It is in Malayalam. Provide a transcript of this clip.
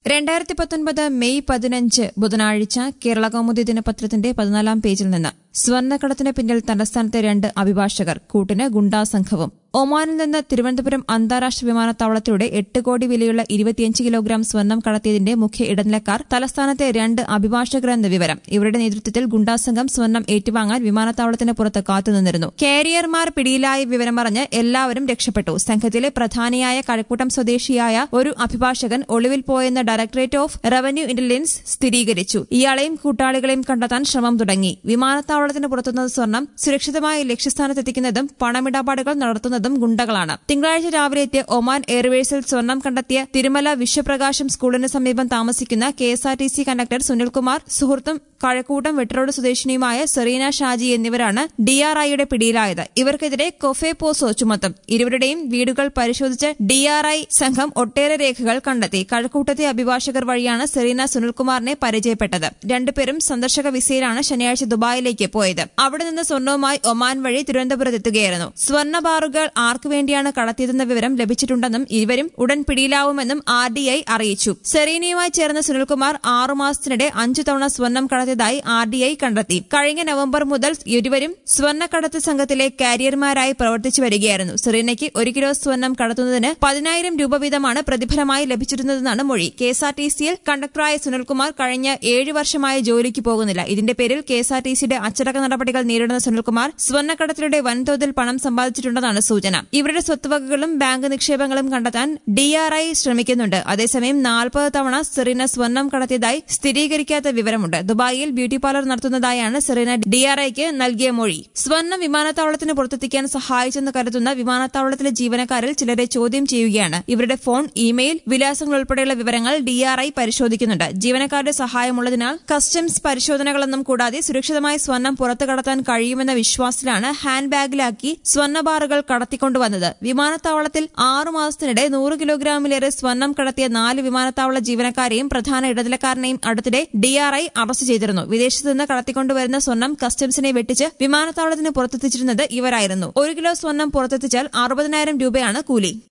രണ്ടായിരത്തി പത്തൊൻപത് മെയ് പതിനഞ്ച് ബുധനാഴ്ച കേരള കൗമുദി ദിനപത്രത്തിന്റെ പതിനാലാം പേജിൽ നിന്ന് സ്വർണ്ണക്കടത്തിന് പിന്നിൽ തലസ്ഥാനത്തെ രണ്ട് അഭിഭാഷകർ കൂട്ടിന് ഗുണ്ടാ സംഘവും ഒമാനിൽ നിന്ന് തിരുവനന്തപുരം അന്താരാഷ്ട്ര വിമാനത്താവളത്തിലൂടെ എട്ട് കോടി വിലയുള്ള ഇരുപത്തിയഞ്ച് കിലോഗ്രാം സ്വർണം കടത്തിയതിന്റെ മുഖ്യ ഇടനിലക്കാർ തലസ്ഥാനത്തെ രണ്ട് അഭിഭാഷകരെന്ന വിവരം ഇവരുടെ നേതൃത്വത്തിൽ ഗുണ്ടാസംഘം സ്വർണം ഏറ്റുവാങ്ങാൻ വിമാനത്താവളത്തിന് പുറത്ത് കാത്തുനിന്നിരുന്നു കാരിയർമാർ പിടിയിലായ വിവരമറിഞ്ഞ് എല്ലാവരും രക്ഷപ്പെട്ടു സംഘത്തിലെ പ്രധാനിയായ കഴക്കൂട്ടം സ്വദേശിയായ ഒരു അഭിഭാഷകൻ ഒളിവിൽ പോയെന്ന് ഡയറക്ടറേറ്റ് ഓഫ് റവന്യൂ ഇന്റലിജൻസ് സ്ഥിരീകരിച്ചു ഇയാളെയും കൂട്ടാളികളെയും കണ്ടെത്താൻ ശ്രമം തുടങ്ങി വിമാനത്താവളത്തിന് പുറത്തുനിന്ന് സ്വർണം സുരക്ഷിതമായി ലക്ഷ്യസ്ഥാനത്തെത്തിക്കുന്നതും പണമിടപാടുകൾ നടത്തുന്നതും ഗുണ്ടകളാണ് തിങ്കളാഴ്ച രാവിലെ എത്തിയ ഒമാൻ എയർവേസിൽ സ്വർണം കണ്ടെത്തിയ തിരുമല വിശ്വപ്രകാശം സ്കൂളിന് സമീപം താമസിക്കുന്ന കെഎസ്ആർടിസി കണ്ടക്ടർ സുനിൽകുമാർ സുഹൃത്തും കഴക്കൂട്ടം വെട്ടറോഡ് സ്വദേശിനിയുമായ സെറീന ഷാജി എന്നിവരാണ് ഡിആർഐയുടെ പിടിയിലായത് ഇവർക്കെതിരെ കൊഫെ പോസോ ചുമത്തും ഇരുവരുടെയും വീടുകൾ പരിശോധിച്ച് ഡിആർഐ സംഘം ഒട്ടേറെ രേഖകൾ കണ്ടെത്തി കഴക്കൂട്ടത്തെ അഭിഭാഷകർ വഴിയാണ് സെറീന സുനിൽകുമാറിനെ പരിചയപ്പെട്ടത് രണ്ടുപേരും സന്ദർശക വിസയിലാണ് ശനിയാഴ്ച ദുബായിലേക്ക് പോയത് അവിടെ നിന്ന് സ്വർണവുമായി ഒമാൻ വഴി തിരുവനന്തപുരത്തെത്തുകയായിരുന്നു സ്വർണ്ണ ബാറുകൾ ആർക്കു വേണ്ടിയാണ് കടത്തിയതെന്ന വിവരം ലഭിച്ചിട്ടുണ്ടെന്നും ഇരുവരും ഉടൻ പിടിയിലാവുമെന്നും ആർ ഡി ഐ അറിയിച്ചു സെറീനയുമായി ചേർന്ന സുനിൽകുമാർ ആറുമാസത്തിനിടെ അഞ്ചു തവണ സ്വർണം കടത്തിയതായി ആർ ഡി ഐ കണ്ടെത്തി കഴിഞ്ഞ നവംബർ മുതൽ ഇരുവരും സ്വർണ്ണക്കടത്ത് സംഘത്തിലെ കാരിയർമാരായി പ്രവർത്തിച്ചു വരികയായിരുന്നു സെറീനയ്ക്ക് ഒരു കിലോ സ്വർണം കടത്തുന്നതിന് പതിനായിരം രൂപ വീതമാണ് പ്രതിഫലമായി ലഭിച്ചിരുന്നതെന്നാണ് മൊഴി കെഎസ്ആർടിസിയിൽ കണ്ടക്ടറായ സുനിൽകുമാർ കഴിഞ്ഞ ഏഴ് വർഷമായി ജോലിക്ക് പോകുന്നില്ല ഇതിന്റെ പേരിൽ കെഎസ്ആർടിസിയുടെ അച്ചടക്ക നടപടികൾ നേരിടുന്ന സുനിൽകുമാർ സ്വർണ്ണക്കടത്തിലൂടെ വൻതോതിൽ പണം സമ്പാദിച്ചിട്ടുണ്ടെന്നാണ് സൂചന ഇവരുടെ സ്വത്തുവകകളും ബാങ്ക് നിക്ഷേപങ്ങളും കണ്ടെത്താൻ ഡിആർഐ ശ്രമിക്കുന്നുണ്ട് അതേസമയം നാൽപ്പത് തവണ സെറീന സ്വർണം കടത്തിയതായി സ്ഥിരീകരിക്കാത്ത വിവരമുണ്ട് ദുബായിൽ ബ്യൂട്ടി പാർലർ നടത്തുന്നതായാണ് സെറീന ഡിആർഐക്ക് നൽകിയ മൊഴി സ്വർണം വിമാനത്താവളത്തിന് പുറത്തെത്തിക്കാൻ സഹായിച്ചെന്ന് കരുതുന്ന വിമാനത്താവളത്തിലെ ജീവനക്കാരിൽ ചിലരെ ചോദ്യം ചെയ്യുകയാണ് ഇവരുടെ ഫോൺ ഇമെയിൽ വിലാസങ്ങൾ ഉൾപ്പെടെയുള്ള വിവരങ്ങൾ ഡിആർഐ പരിശോധിക്കുന്നുണ്ട് ജീവനക്കാരുടെ സഹായമുള്ളതിനാൽ കസ്റ്റംസ് പരിശോധനകളൊന്നും കൂടാതെ സുരക്ഷിതമായി സ്വർണം പുറത്തു കടത്താൻ കഴിയുമെന്ന വിശ്വാസത്തിലാണ് ഹാൻഡ് ബാഗിലാക്കി സ്വർണ്ണ ബാറുകൾ കടത്തിക്കൊണ്ടുവന്നത് വിമാനത്താവളത്തിൽ ആറു മാസത്തിനിടെ നൂറ് കിലോഗ്രാമിലേറെ സ്വർണം കടത്തിയ നാല് വിമാനത്താവള ജീവനക്കാരെയും പ്രധാന ഇടനിലക്കാരനെയും അടുത്തിടെ ഡിആർഐ അറസ്റ്റ് ചെയ്തിരുന്നു വിദേശത്ത് നിന്ന് കടത്തിക്കൊണ്ടുവരുന്ന സ്വർണം കസ്റ്റംസിനെ വെട്ടിച്ച് വിമാനത്താവളത്തിന് പുറത്തെത്തിച്ചിരുന്നത് ഇവരായിരുന്നു ഒരു കിലോ സ്വർണം പുറത്തെത്തിച്ചാൽ അറുപതിനായിരം രൂപയാണ് കൂലി